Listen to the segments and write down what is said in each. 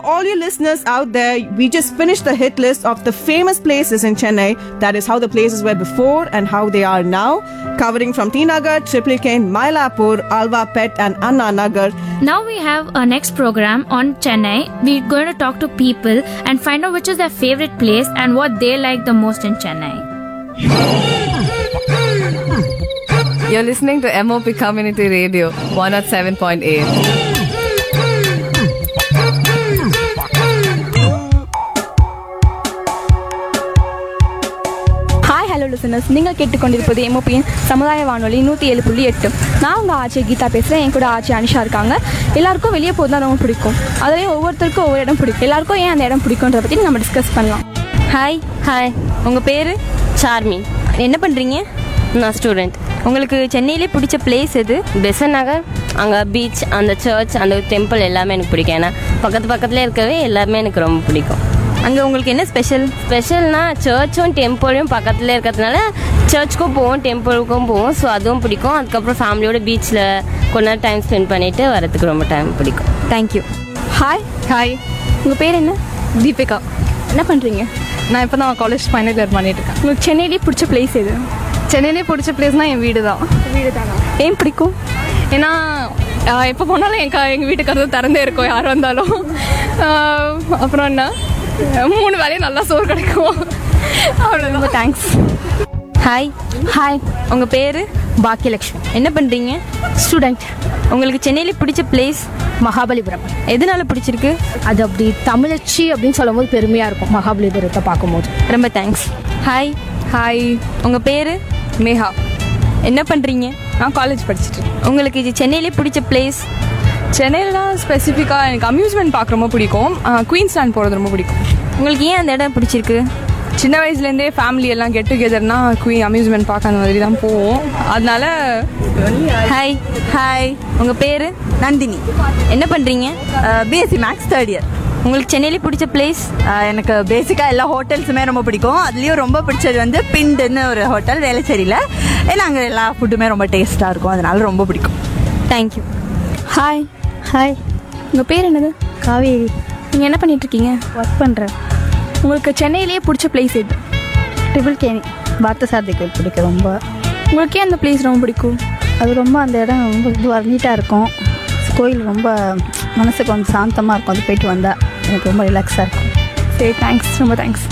all you listeners out there, we just finished the hit list of the famous places in Chennai. That is how the places were before and how they are now, covering from T Nagar, Triplicane, Mylapore, Alva Pet, and Anna Nagar. Now we have our next program on Chennai. We're going to talk to people and find out which is their favorite place and what they like the most in Chennai. You're listening to MOP Community Radio 107.8. Hi hello listeners நீங்கள் கேட்டுக்கொண்டிருப்பது எம்ஓபியின் சமுதாய வானொலி நூற்றி ஏழு புள்ளி எட்டு நான் உங்கள் ஆட்சி கீதா பேசுகிறேன் என் கூட ஆட்சி அனிஷா இருக்காங்க எல்லாருக்கும் வெளியே போகிறது தான் ரொம்ப பிடிக்கும் அதுலேயும் ஒவ்வொருத்தருக்கும் ஒவ்வொரு இடம் பிடிக்கும் எல்லாருக்கும் ஏன் அந்த இடம் பிடிக்குன்றத பற்றி நம்ம டிஸ்கஸ் பண்ணலாம் ஹாய் ஹாய் உங்கள் பேர் சார்மி என்ன பண்ணுறீங்க நான் ஸ்டூடெண்ட் உங்களுக்கு சென்னையிலே பிடிச்ச பிளேஸ் எது பெசன் நகர் அங்கே பீச் அந்த சர்ச் அந்த டெம்பிள் எல்லாமே எனக்கு பிடிக்கும் ஏன்னா பக்கத்து பக்கத்தில் இருக்கவே எல்லாமே எனக்கு ரொம்ப பிடிக்கும் அங்கே உங்களுக்கு என்ன ஸ்பெஷல் ஸ்பெஷல்னா சர்ச்சும் டெம்பிளும் பக்கத்தில் இருக்கிறதுனால சர்ச்சுக்கும் போவோம் டெம்பிளுக்கும் போவோம் ஸோ அதுவும் பிடிக்கும் அதுக்கப்புறம் ஃபேமிலியோட பீச்சில் கொஞ்ச நேரம் டைம் ஸ்பெண்ட் பண்ணிவிட்டு வரதுக்கு ரொம்ப டைம் பிடிக்கும் தேங்க்யூ ஹாய் ஹாய் உங்கள் பேர் என்ன தீபிகா என்ன பண்ணுறீங்க நான் இப்போ தான் காலேஜ் ஃபைனல் இயர் பண்ணிட்டு இருக்கேன் உங்களுக்கு சென்னையிலே பிடிச்ச பிளேஸ் எது சென்னையிலே பிடிச்ச பிளேஸ்னா என் வீடு தான் வீடு தானா ஏன் பிடிக்கும் ஏன்னா ஆஹ், எப்போ போனாலும் என் க- எங்கள் வீட்டுக்கு கதவு திறந்தே இருக்கும் யார் வந்தாலும் ஆஹ், அப்புறம் என்ன மூணு வேலையும் நல்லா சோறு கிடைக்கும் அவ்வளோதான் ரொம்ப தேங்க்ஸ் ஹாய் ஹாய் உங்கள் பேர் பாக்கியலட்சுமி என்ன பண்ணுறீங்க ஸ்டூடெண்ட் உங்களுக்கு சென்னையில பிடிச்ச பிளேஸ் மகாபலிபுரம் எதனால பிடிச்சிருக்கு அது அப்படி தமிழச்சி அப்படின்னு சொல்லும்போது பெருமையாக இருக்கும் மகாபலிபுரத்தை பார்க்கும்போது ரொம்ப தேங்க்ஸ் ஹாய் ஹாய் உங்கள் பேர் மேஹா என்ன பண்ணுறீங்க நான் காலேஜ் படிச்சுட்டு இருக்கேன் உங்களுக்கு இது சென்னையிலே பிடிச்ச பிளேஸ் சென்னையில் ஸ்பெசிஃபிக்காக எனக்கு அம்யூஸ்மெண்ட் பார்க்க ரொம்ப பிடிக்கும் குயின்ஸ் லேண்ட் போகிறது ரொம்ப பிடிக்கும் உங்களுக்கு ஏன் அந்த இடம் பிடிச்சிருக்கு சின்ன வயசுலேருந்தே ஃபேமிலி எல்லாம் கெட் டுகெதர்னா குயின் அம்யூஸ்மெண்ட் பார்க்க அந்த மாதிரி தான் போவோம் அதனால ஹாய் ஹாய் உங்கள் பேர் நந்தினி என்ன பண்ணுறீங்க பிஎஸ்சி மேக்ஸ் தேர்ட் இயர் உங்களுக்கு சென்னையிலே பிடிச்ச பிளேஸ் எனக்கு பேசிக்காக எல்லா ஹோட்டல்ஸுமே ரொம்ப பிடிக்கும் அதுலேயும் ரொம்ப பிடிச்சது வந்து பிண்டுன்னு ஒரு ஹோட்டல் வேளச்சேரியில் ஏன்னா அங்கே எல்லா ஃபுட்டுமே ரொம்ப டேஸ்ட்டாக இருக்கும் அதனால ரொம்ப பிடிக்கும் தேங்க்யூ ஹாய் ஹாய் உங்கள் பேர் என்னது காவேரி நீங்கள் என்ன பண்ணிட்டு இருக்கீங்க ஒர்க் பண்ணுறேன் உங்களுக்கு சென்னையிலேயே பிடிச்ச பிளேஸ் எது ட்ரிபிள் கேணி பார்த்தசாரதி கோயில் பிடிக்கும் ரொம்ப உங்களுக்கு ஏன் அந்த பிளேஸ் ரொம்ப பிடிக்கும் அது ரொம்ப அந்த இடம் ரொம்ப இதுவாக நீட்டாக இருக்கும் கோயில் ரொம்ப மனசுக்கு கொஞ்சம் சாந்தமாக இருக்கும் அது போயிட்டு வந்தால் எனக்கு ரொம்ப ரிலாக்ஸாக இருக்கும் சரி தேங்க்ஸ் ரொம்ப தேங்க்ஸ்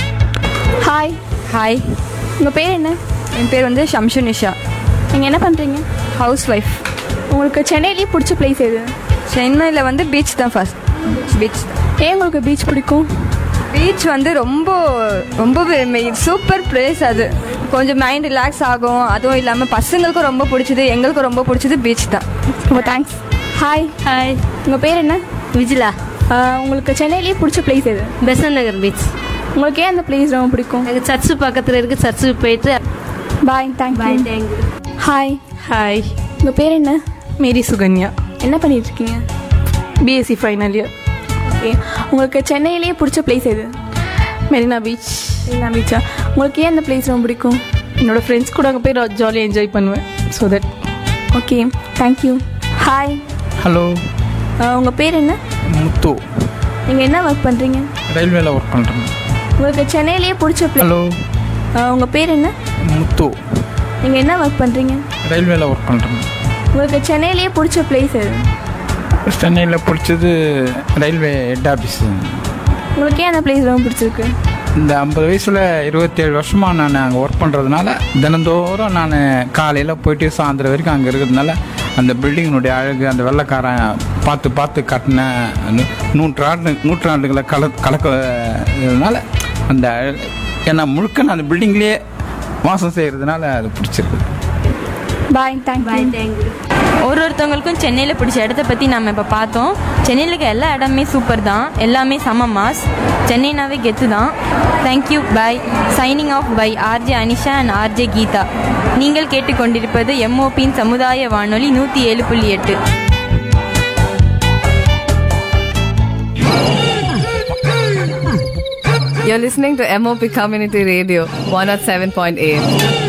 ஹாய் ஹாய் உங்கள் பேர் என்ன என் பேர் வந்து ஷம்ஷு நிஷா நீங்கள் என்ன பண்ணுறீங்க ஹவுஸ் ஒய்ஃப் உங்களுக்கு சென்னையிலேயே பிடிச்ச பிளேஸ் எது சென்னையில் வந்து பீச் தான் ஃபர்ஸ்ட் பீச் ஏன் உங்களுக்கு பீச் பிடிக்கும் பீச் வந்து ரொம்ப ரொம்ப சூப்பர் பிளேஸ் அது கொஞ்சம் மைண்ட் ரிலாக்ஸ் ஆகும் அதுவும் இல்லாமல் பசங்களுக்கும் ரொம்ப பிடிச்சது எங்களுக்கும் ரொம்ப பிடிச்சது பீச் தான் ரொம்ப தேங்க்ஸ் ஹாய் ஹாய் உங்கள் பேர் என்ன விஜிலா ஆஹ், உங்களுக்கு சென்னையிலேயே பிடிச்ச பிளேஸ் எது பெசன் நகர் பீச் உங்களுக்கு ஏன் அந்த பிளேஸ் ரொம்ப பிடிக்கும் எனக்கு சர்ச்சு பக்கத்தில் இருக்குது சர்ச்சுக்கு போயிட்டு bye thank you thank you hi hi உங்கள் பேர் என்ன மேரி சுகன்யா என்ன பண்ணிட்டு இருக்கீங்க பிஎஸ்சி ஃபைனல் இயர் ஓகே உங்களுக்கு சென்னையிலேயே பிடிச்ச பிளேஸ் எது மெரினா பீச் என்ன பீச்சா உங்களுக்கு ஏன் அந்த பிளேஸ் ரொம்ப பிடிக்கும் என்னோட ஃப்ரெண்ட்ஸ் கூட அங்கே போய் ஜாலியாக என்ஜாய் பண்ணுவேன் so that okay thank you hi hello உங்கள் பேர் என்ன முத்து நீங்கள் என்ன ஒர்க் பண்ணுறீங்க ரயில்வேல ஒர்க் பண்ணுறேன் உங்களுக்கு சென்னையிலேயே பிடிச்ச பிளேஸ் ஹலோ உங்கள் பேர் என்ன முத்து நீங்கள் என்ன ஒர்க் பண்ணுறீங்க ரயில்வேல ஒர்க் பண்ணுறேன் உங்களுக்கு சென்னையிலேயே பிடிச்ச பிளேஸ் எது சென்னையில் பிடிச்சது ரயில்வே ஹெட் ஆஃபீஸ் உங்களுக்கு ஏன் அந்த பிளேஸ் ரொம்ப பிடிச்சிருக்கு இந்த ஐம்பது வயசில் இருபத்தேழு வருஷமாக நான் அங்கே ஒர்க் பண்ணுறதுனால தினந்தோறும் நான் காலையில் போயிட்டு சாயந்தரம் வரைக்கும் அங்கே இருக்கிறதுனால அந்த பில்டிங்கினுடைய அழகு அந்த வெள்ளைக்காரன் பார்த்து பார்த்து கட்டின நூ- நூற்றாண்டு நூற்றாண்டுகளை கல கலக்கிறதுனால அந்த அழ- ஏன்னா முழுக்க நான் அந்த பில்டிங்லேயே வாசம் செய்கிறதுனால அது பிடிச்சிருக்கு பாய் தேங்க்யூ ஒரு ஒருத்தவங்களுக்கும் சென்னையில் பிடிச்ச இடத்த பற்றி நம்ம இப்போ பார்த்தோம் சென்னையில் இருக்க எல்லா இடமே சூப்பர் தான் எல்லாமே செம மாஸ் சென்னைனாவே கெத்து தான் thank you bye signing off bye RJ Anisha and RJ Geetha நீங்கள் கேட்டுக்கொண்டிருப்பது எம்ஓபியின் சமுதாய வானொலி நூற்றி ஏழு புள்ளி எட்டு You're listening to MOP Community Radio 107.8.